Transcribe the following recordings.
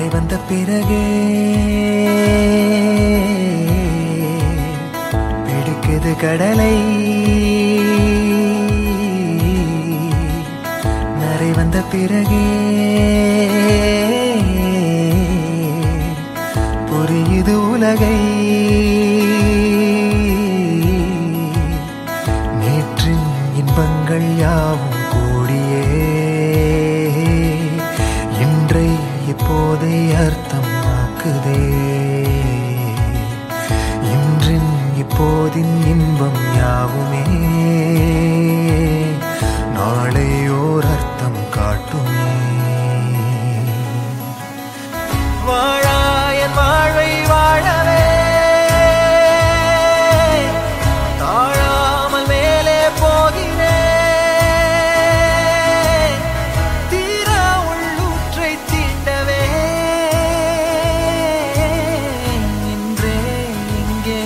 நரை வந்த பிறகே பிடிக்குது கடலை நரை வந்த பிறகே புரியுது உலகை நேற்றின் இன்பங்கள் யாவும் கூடியே இன்றை இப்போதை அர்த்தம் ஆக்குதே இன்றின் இப்போதின் இன்பம் யாவுமே நாளை ஓர் அர்த்தம் காட்டுமே வாழாயன் வாழ்வை வாழவே தாழாமல் மேலே போகிறேன் தீரா உள்ளூற்றை தீண்டவே இன்றே இங்கே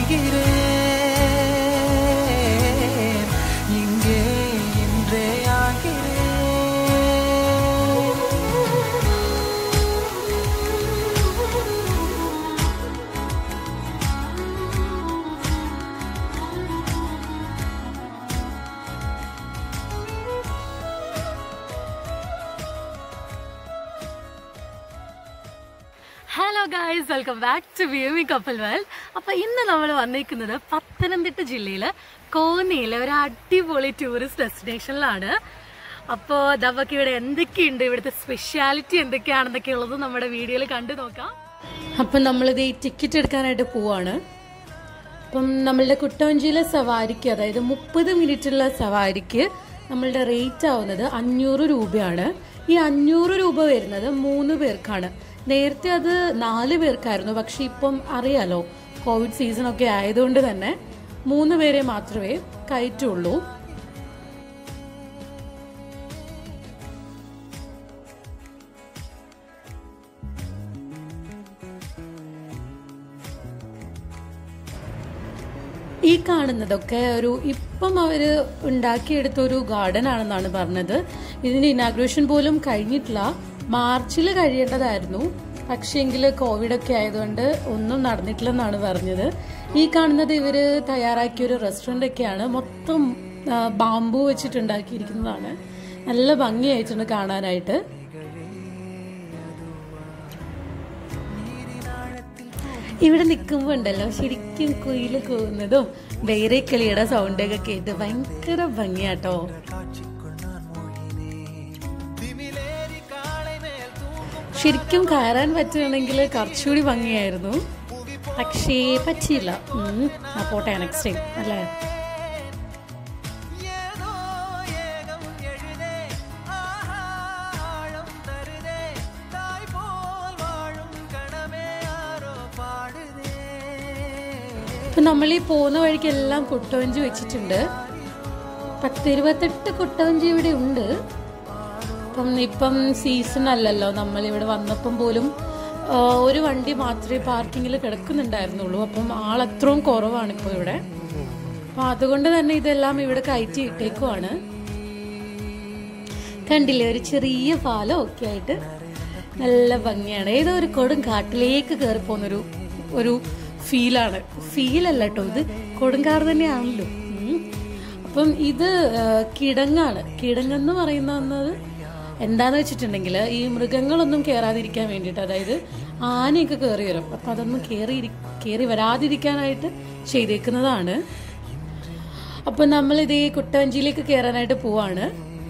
மீள்கிறேன் இங்கே இன்றே ஆகிறேன் hello guys welcome back to വ്യൂമി കപ്പൽ വേൾഡ് അപ്പൊ ഇന്ന് നമ്മൾ വന്നിരിക്കുന്നത് പത്തനംതിട്ട ജില്ലയില് കോന്നിയിലെ ഒരു അടിപൊളി ടൂറിസ്റ്റ് ഡെസ്റ്റിനേഷനിലാണ് അപ്പോൾ നമുക്ക് ഇവിടെ എന്തൊക്കെയുണ്ട് ഇവിടുത്തെ സ്പെഷ്യാലിറ്റി എന്തൊക്കെയാണെന്നൊക്കെ ഉള്ളത് നമ്മുടെ വീഡിയോയിൽ കണ്ടു നോക്കാം അപ്പം നമ്മളിത് ഈ ടിക്കറ്റ് എടുക്കാനായിട്ട് പോവാണ് അപ്പം നമ്മളുടെ കുട്ടവഞ്ചിയിലെ സവാരിക്ക് അതായത് മുപ്പത് മിനിറ്റുള്ള സവാരിക്ക് നമ്മളുടെ റേറ്റ് ആവുന്നത് അഞ്ഞൂറ് രൂപയാണ് ഈ അഞ്ഞൂറ് രൂപ വരുന്നത് മൂന്ന് പേർക്കാണ് നേരത്തെ അത് നാല് പേർക്കായിരുന്നു പക്ഷെ ഇപ്പം അറിയാലോ കോവിഡ് സീസൺ ഒക്കെ ആയതുകൊണ്ട് തന്നെ മൂന്ന് പേരെ മാത്രമേ കയറ്റുള്ളൂ ഈ കാണുന്നതൊക്കെ ഒരു ഇപ്പം അവര് ഉണ്ടാക്കിയെടുത്ത ഒരു ഗാർഡൻ ആണെന്നാണ് പറഞ്ഞത് ഇതിന്റെ ഇനാഗ്രേഷൻ പോലും കഴിഞ്ഞിട്ടില്ല മാർച്ചിൽ കഴിയേണ്ടതായിരുന്നു പക്ഷേങ്കിൽ കോവിഡ് ഒക്കെ ആയതുകൊണ്ട് ഒന്നും നടന്നിട്ടില്ലെന്നാണ് പറഞ്ഞത് ഈ കാണുന്നത് ഇവര് തയ്യാറാക്കിയ ഒരു റെസ്റ്റോറന്റ് ഒക്കെയാണ് മൊത്തം ആ, ബാംബു വെച്ചിട്ട് ഉണ്ടാക്കിയിരിക്കുന്നതാണ് നല്ല ഭംഗിയായിട്ടുണ്ട് കാണാനായിട്ട് ഇവിടെ നിൽക്കുമ്പോൾ ഉണ്ടല്ലോ ശരിക്കും കുയില് കൂവുന്നതും വേറെ കിളിയുടെ സൗണ്ടൊക്കെ കേട്ട് ഭയങ്കര ഭംഗിയാട്ടോ ശരിക്കും കയറാൻ പറ്റുകയാണെങ്കിൽ കുറച്ചുകൂടി ഭംഗിയായിരുന്നു പക്ഷേ പറ്റിയില്ല ഉം. ആ പോട്ടെ നെക്സ്റ്റ് ടൈം അല്ലേ ஏதோ ஏகம் எழுதே ஆழம் தருதே தாய் போல் வாழும் கணமே யாரோ பாடுதே ഇപ്പൊ നമ്മൾ ഈ പോകുന്ന വഴിക്ക് എല്ലാം കുട്ടവഞ്ചി വെച്ചിട്ടുണ്ട് പത്തിരുപത്തെട്ട് കുട്ടവഞ്ചി ഇവിടെ ഉണ്ട് അപ്പം ഇപ്പം സീസൺ അല്ലല്ലോ നമ്മൾ ഇവിടെ വന്നപ്പം പോലും ആ, ഒരു വണ്ടി മാത്രമേ പാർക്കിങ്ങിൽ കിടക്കുന്നുണ്ടായിരുന്നുള്ളൂ അപ്പം ആളത്രയും കുറവാണ് ഇപ്പോൾ ഇവിടെ അപ്പം അതുകൊണ്ട് തന്നെ ഇതെല്ലാം ഇവിടെ കയറ്റി ഇട്ടേക്കുവാണ് കണ്ടില്ലേ ഒരു ചെറിയ പാലം ഒക്കെ ആയിട്ട് നല്ല ഭംഗിയാണ് ഏതോ ഒരു കൊടും കാട്ടിലേക്ക് കയറി പോകുന്നൊരു ഒരു ഫീലാണ് ഫീലല്ല കേട്ടോ ഇത് കൊടുങ്കാട് തന്നെയാണല്ലോ ഉം. അപ്പം ഇത് ആ, കിടങ്ങാണ് കിടങ്ങെന്ന് പറയുന്നത് എന്താന്ന് വെച്ചിട്ടുണ്ടെങ്കിൽ ഈ മൃഗങ്ങളൊന്നും കയറാതിരിക്കാൻ വേണ്ടിയിട്ട് അതായത് ആനയൊക്കെ കയറി വരും അപ്പം അതൊന്നും കയറി കയറി വരാതിരിക്കാനായിട്ട് ചെയ്തേക്കുന്നതാണ് അപ്പം നമ്മൾ ഇതേ കുട്ടവഞ്ചിയിലേക്ക് കയറാനായിട്ട് പോവാണ്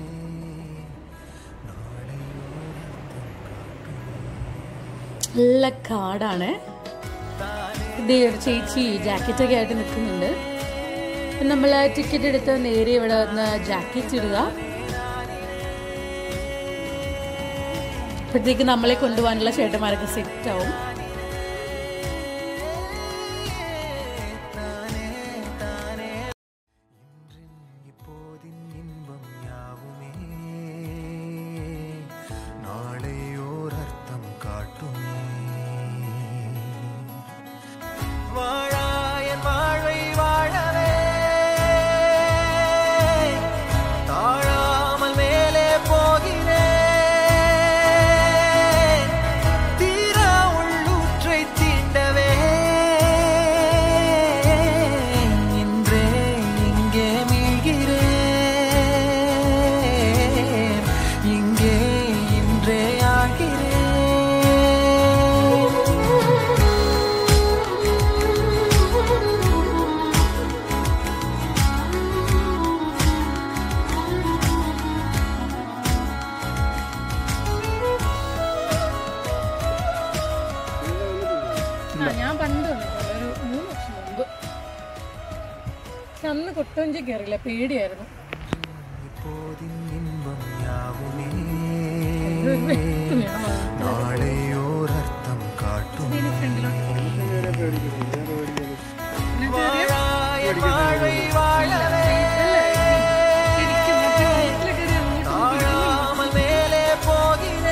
നല്ല കാടാണ് ഇതേ ഒരു ചേച്ചി ജാക്കറ്റ് ഒക്കെ ആയിട്ട് നിൽക്കുന്നുണ്ട് നമ്മൾ ടിക്കറ്റ് എടുത്ത് നേരെ ഇവിടെ വന്ന് ജാക്കറ്റ് ഇടുക അപ്പോഴത്തേക്ക് നമ്മളെ കൊണ്ടുപോകാനുള്ള ചേട്ടന്മാരൊക്കെ സെറ്റ് ആവും இப்போதின் இன்பம் யாவுமே நாளை ஓர் அர்த்தம் காட்டுமே வாழாயன் வாழ்வை வாழவே தாழாமல் மேலே போகிறேன் പണ്ട് വന്നിട്ടുണ്ട് ഒരു മൂന്ന് വർഷം മുമ്പ് പക്ഷെ അന്ന് കൊട്ടവഞ്ചി കയറില്ല പേടിയായിരുന്നു இப்போதின் இன்பம் யாவுமே ഇത് വേണം വാങ്ങാൻ. നാളെയോരർത്ഥം കാട്ടും ഇതിന് ഫ്രണ്ടിലോട്ട് വാഴായ വാഴை വാഴവേ ഇരിക്കും. മറ്റേ വയറ്റിലൊക്കെ ഒരു അങ്ങോട്ടും താഴാமல் மேலே போகிறேன்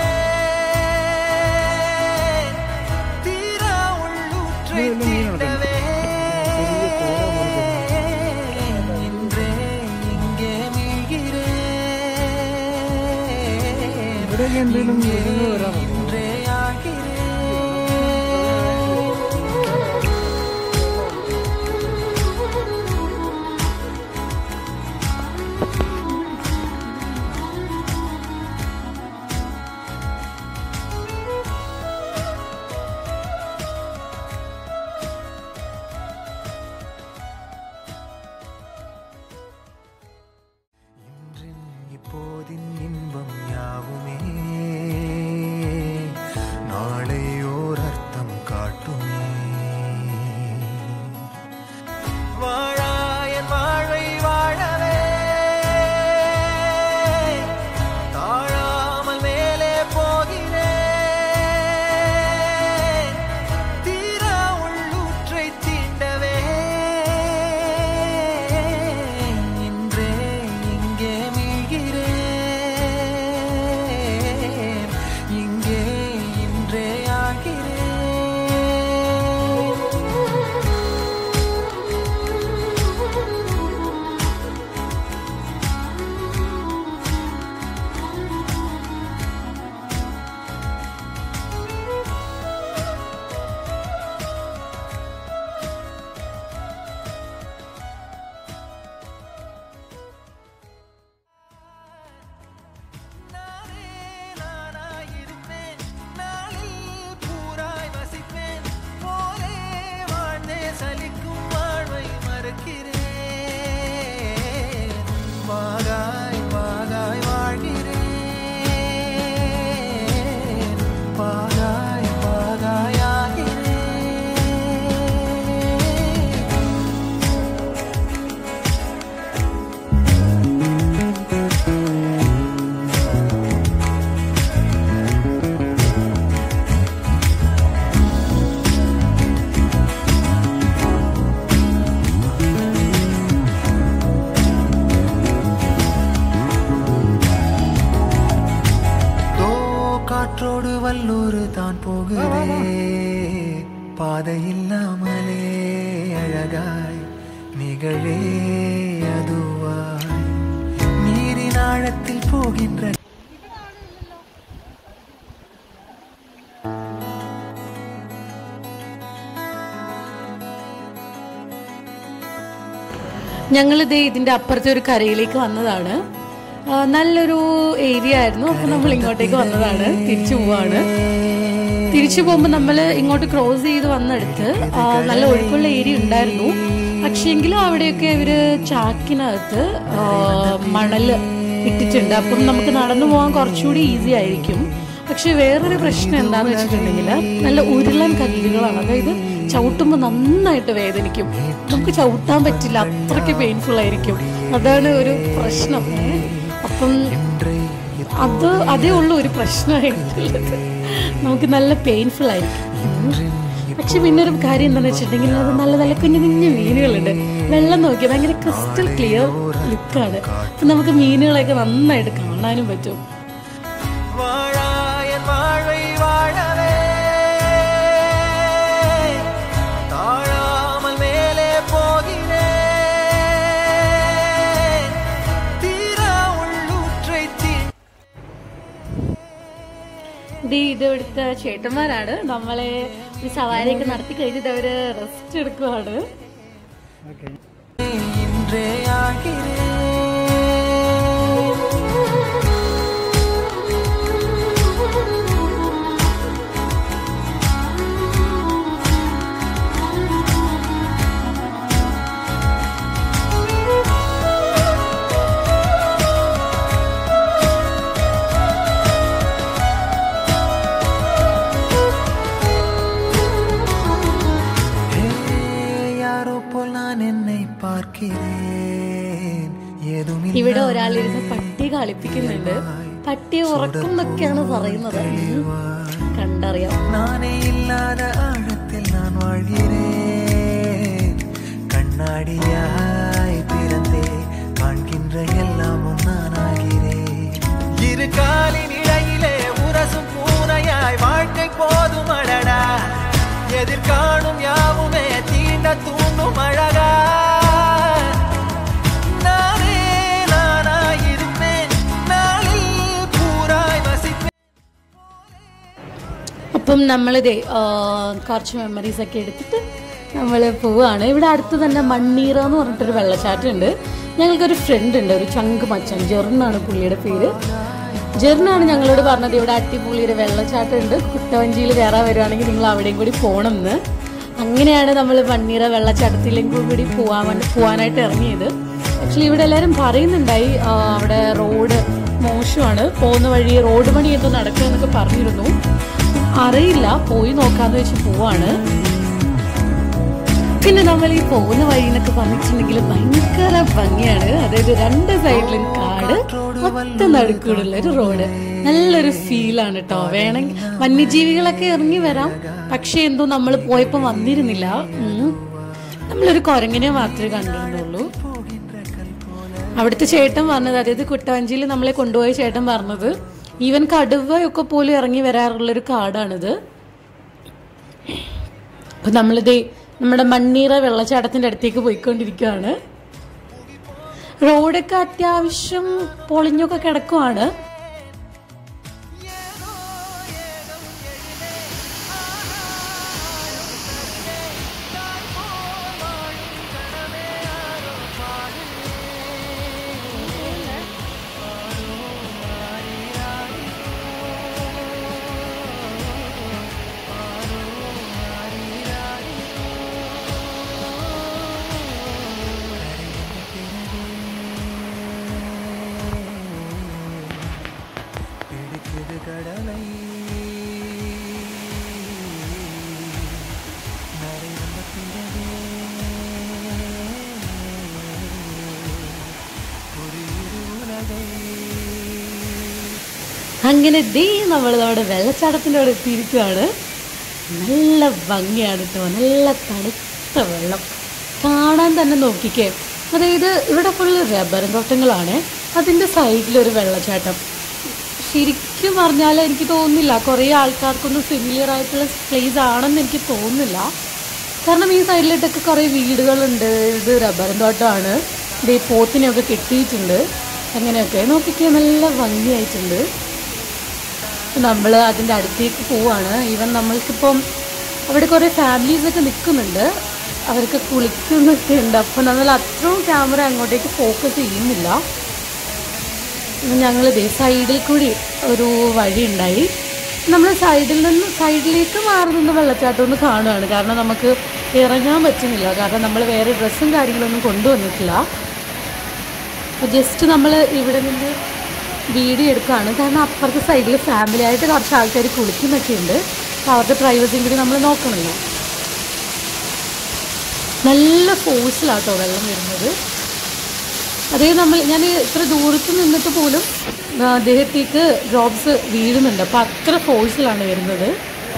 தீரா உள்ளூற்றை தீண்டவே இன்றே இங்கே மீழ்கிறேன் இங்கே இன்றே ஆகிறேன் இன்றின் இப்போதின் இன்பம் யாவுமே நாளையோர் அர்த்தம் காட்டுமே வாழாயன் வாழை வாழவே தாழாமல் மேலே போகிறேன் தீரா உள்ளூற்றை தீண்டவே இன்றே இங்கே மீழ்கிறேன் இங்கே இன்றே ஆகிறேன் நானே நானாயிருப்பேன் நாளில் பூராய் வசிப்பேன் போலே வாழ்ந்தே சலிக்கும் வாழ்வை மறுக்கிறேன் வாகாய் வாகாய் வாழ்கிறேன் வாகாய் வாகாய் ஆகிறேன் தோ காற்றோடு வல்லூர் தான் போகுதே பாதை இல்லாமலே அழகாய் நிகழே அதுவாய் நீரின் ஆழத்தில் போகின்ற ഞങ്ങളിത് ഇതിന്റെ അപ്പുറത്തെ ഒരു കരയിലേക്ക് വന്നതാണ് ആ, നല്ലൊരു ഏരിയ ആയിരുന്നു അപ്പൊ നമ്മൾ ഇങ്ങോട്ടേക്ക് വന്നതാണ് തിരിച്ചു പോവാണ് തിരിച്ചു പോകുമ്പോൾ നമ്മൾ ഇങ്ങോട്ട് ക്രോസ് ചെയ്ത് വന്നെടുത്ത് ആ, നല്ല ഒഴുക്കുള്ള ഏരിയ ഉണ്ടായിരുന്നു പക്ഷേങ്കിലും അവിടെയൊക്കെ ഇവര് ചാക്കിനകത്ത് ആ, മണല് ഇട്ടിട്ടുണ്ട് അപ്പം നമുക്ക് നടന്നു പോകാൻ കുറച്ചുകൂടി ഈസി ആയിരിക്കും പക്ഷെ വേറൊരു പ്രശ്നം എന്താന്ന് വെച്ചിട്ടുണ്ടെങ്കിൽ നല്ല ഉരുളൻ കല്ലുകളാണ് അതായത് ചവിട്ടുമ്പോൾ നന്നായിട്ട് വേദനിക്കും നമുക്ക് ചവിട്ടാൻ പറ്റില്ല അത്രയ്ക്ക് പെയിൻഫുൾ ആയിരിക്കും അതാണ് ഒരു പ്രശ്നം ഏ. അപ്പം അത് അതേ ഉള്ളൂ ഒരു പ്രശ്നമായിട്ടുള്ളത് നമുക്ക് നല്ല പെയിൻഫുൾ ആയിരിക്കും ഉം. പക്ഷെ പിന്നെ ഒരു കാര്യം എന്താണെന്ന് വെച്ചിട്ടുണ്ടെങ്കിൽ അത് നല്ല നല്ല കുഞ്ഞു കുഞ്ഞു മീനുകളുണ്ട് വെള്ളം നോക്കിയാൽ ഭയങ്കര ക്രിസ്റ്റൽ ക്ലിയർ ലുക്കാണ് അപ്പം നമുക്ക് മീനുകളെയൊക്കെ നന്നായിട്ട് കാണാനും പറ്റും வாழாயன் வாழை வாழவே தாழாமல் மேலே போகிறேன் தீரா உள்ளூற்றை தீ ദേ ഇത് ഇവിടുത്തെ ചേട്ടന്മാരാണ് നമ്മളെ ഈ സവാരിയൊക്കെ നടത്തി കഴിഞ്ഞിട്ട് അവര് റെസ്റ്റ് എടുക്കുവാണ് இன்றே ஆகிறேன் பார்க்கிறேன் ஏதுமில்லை ഇവിടെ ഒരാളിരുന്ന് പട്ടി കളിപ്പിക്കുന്നുണ്ട് പട്ടിയെ ഉറക്കും എന്നൊക്കെയാണ് പറയുന്നത് ഉം. കണ്ടറിയാം நானே இல்லாத ஆழத்தில் நான் வாழ்கிறேன் கண்ணாடியாய் பிறந்தே காண்கின்ற எல்லாமும் நான் ஆகிறேன் இரு காலின் இடையிலே உரசும் பூனையாய் வாழ்க்கை போதும் அடடா எதிர்காணும் யாவுமே தீண்ட தூண்டும் அழகா நானே நானாயிருப்பேன் நாளில் பூராய் வசிப்பேன் അപ്പം നമ്മളിതേ ആ, കുറച്ച് മെമ്മറീസ് ഒക്കെ എടുത്തിട്ട് നമ്മൾ പോവാണ് ഇവിടെ അടുത്ത് തന്നെ മണ്ണീറ എന്ന് പറഞ്ഞിട്ടൊരു വെള്ളച്ചാട്ടം ഉണ്ട് ഞങ്ങൾക്കൊരു ഫ്രണ്ട് ഉണ്ട് ഒരു ചങ്ക് മച്ചൻ ജെറിനാണ് പുള്ളിയുടെ പേര് ജെറിനാണ് ഞങ്ങളോട് പറഞ്ഞത് ഇവിടെ അട്ടിപ്പുള്ളിയുടെ വെള്ളച്ചാട്ടം ഉണ്ട് കുട്ടവഞ്ചിയിൽ കയറാൻ വരുവാണെങ്കിൽ നിങ്ങൾ അവിടെയും കൂടി പോകണം എന്ന് അങ്ങനെയാണ് നമ്മൾ മണ്ണീറ വെള്ളച്ചാട്ടത്തിലേക്കും കൂടി പോകാൻ വേണ്ടി പോകാനായിട്ട് ഇറങ്ങിയത് ആക്ച്വലി ഇവിടെ എല്ലാവരും പറയുന്നുണ്ടായി ആ, അവിടെ റോഡ് മോശമാണ് പോകുന്ന വഴി റോഡ് പണി എന്തോ നടക്കുമെന്നൊക്കെ പറഞ്ഞിരുന്നു അറിയില്ല പോയി നോക്കാന്ന് വെച്ച് പോവാണ് പിന്നെ നമ്മൾ ഈ പോകുന്ന വഴി എന്നൊക്കെ പറഞ്ഞിട്ടുണ്ടെങ്കിൽ ഭയങ്കര ഭംഗിയാണ് അതായത് രണ്ട് സൈഡിലും കാട് ഒറ്റ നടുക്കൂടുള്ള ഒരു റോഡ് നല്ലൊരു ഫീലാണ് കേട്ടോ വേണമെങ്കിൽ വന്യജീവികളൊക്കെ ഇറങ്ങി വരാം പക്ഷെ എന്തോ നമ്മൾ പോയപ്പോ വന്നിരുന്നില്ല ഉം. നമ്മളൊരു കുരങ്ങിനെ മാത്രമേ കണ്ടിരുന്നുള്ളൂ അവിടുത്തെ ചേട്ടൻ പറഞ്ഞത് അതായത് കുട്ടവഞ്ചിയിൽ നമ്മളെ കൊണ്ടുപോയ ചേട്ടൻ പറഞ്ഞത് ഈവൻ കടുവയൊക്കെ പോലും ഇറങ്ങി വരാറുള്ളൊരു കാടാണിത് അപ്പൊ നമ്മളിത് നമ്മുടെ മണ്ണീറ വെള്ളച്ചാട്ടത്തിന്റെ അടുത്തേക്ക് പോയിക്കൊണ്ടിരിക്കുകയാണ് റോഡൊക്കെ അത്യാവശ്യം പൊളിഞ്ഞൊക്കെ കിടക്കുവാണ് பிடிக்குது கடலை நரை வந்த பிறகே புரியுது உலகை അങ്ങനെ ദേ നമ്മൾ നമ്മുടെ വെള്ളച്ചാട്ടത്തിന്റെ അവിടെ എത്തിയിരിക്കുകയാണ് നല്ല ഭംഗിയാണ് കേട്ടോ നല്ല തണുത്ത വെള്ളം കാണാൻ തന്നെ നോക്കിക്കേ അതായത് ഇവിടെ ഫുള്ള് റബ്ബർ തോട്ടങ്ങളാണ് അതിൻ്റെ സൈഡിലൊരു വെള്ളച്ചാട്ടം ശരിക്കും പറഞ്ഞാൽ എനിക്ക് തോന്നുന്നില്ല കുറേ ആൾക്കാർക്കൊന്നും ഫെമിലിയർ ആയിട്ടുള്ള പ്ലേസ് ആണെന്ന് എനിക്ക് തോന്നുന്നില്ല കാരണം ഈ സൈഡിലിട്ടൊക്കെ കുറേ വീടുകളുണ്ട് ഇത് റബ്ബർ തോട്ടമാണ് ഇത് ഈ പോത്തിനെയൊക്കെ കെട്ടിയിട്ടുണ്ട് അങ്ങനെയൊക്കെ നോക്കിക്കേ നല്ല ഭംഗിയായിട്ടുണ്ട് നമ്മൾ അതിൻ്റെ അടുത്തേക്ക് പോവാണ് ഈവൻ നമ്മൾക്കിപ്പം അവിടെ കുറേ ഫാമിലീസ് ഒക്കെ നിൽക്കുന്നുണ്ട് അവർക്ക് കുളിക്കുന്നൊക്കെ ഉണ്ട് അപ്പം നമ്മൾ അത്രയും ക്യാമറ അങ്ങോട്ടേക്ക് ഫോക്കസ് ചെയ്യുന്നില്ല ഞങ്ങൾ ഇതേ സൈഡിൽ കൂടി ഒരു വഴി ഉണ്ടായി നമ്മൾ സൈഡിൽ നിന്ന് സൈഡിലേക്ക് മാറി നിന്ന് വെള്ളച്ചാട്ടം ഒന്ന് കാണുകയാണ് കാരണം നമുക്ക് ഇറങ്ങാൻ പറ്റുന്നില്ല കാരണം നമ്മൾ വേറെ ഡ്രസ്സും കാര്യങ്ങളൊന്നും കൊണ്ടുവന്നിട്ടില്ല അപ്പോൾ ജസ്റ്റ് നമ്മൾ ഇവിടെ നിന്ന് വീഡിയോ എടുക്കുകയാണ് കാരണം അപ്പുറത്തെ സൈഡിൽ ഫാമിലി ആയിട്ട് കുറച്ച് ആൾക്കാർ കുളിക്കുന്നൊക്കെ ഉണ്ട് അപ്പോൾ അവരുടെ പ്രൈവസിയും കൂടി നമ്മൾ നോക്കണമല്ലോ നല്ല ഫോഴ്സിലാട്ടോ വെള്ളം വരുന്നത് അതേ നമ്മൾ ഞാൻ ഇത്ര ദൂരത്ത് നിന്നിട്ട് പോലും ആ, ദേഹത്തേക്ക് ഡ്രോപ്സ് വീഴുന്നുണ്ട് അപ്പം അത്ര ഫോഴ്സിലാണ് വരുന്നത്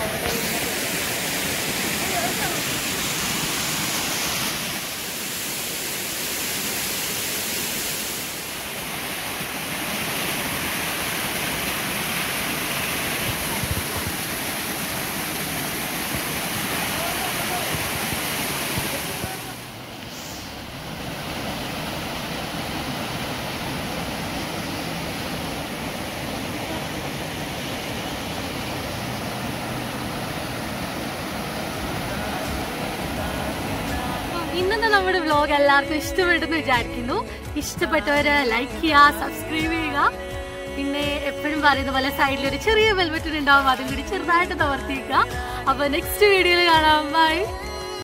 ഇന്നത്തെ നമ്മുടെ വ്ലോഗ് എല്ലാവർക്കും ഇഷ്ടപ്പെട്ടെന്ന് വിചാരിക്കുന്നു ഇഷ്ടപ്പെട്ടവര് ലൈക്ക് ചെയ്യുക സബ്സ്ക്രൈബ് ചെയ്യുക പിന്നെ എപ്പോഴും പറയുന്ന പോലെ സൈഡിൽ ഒരു ചെറിയ വെൽവെറ്റിന് ഉണ്ടാവും അതും കൂടി ചെറുതായിട്ട് തവർത്തിക്കുക അപ്പൊ നെക്സ്റ്റ് വീഡിയോയിൽ കാണാം ബൈ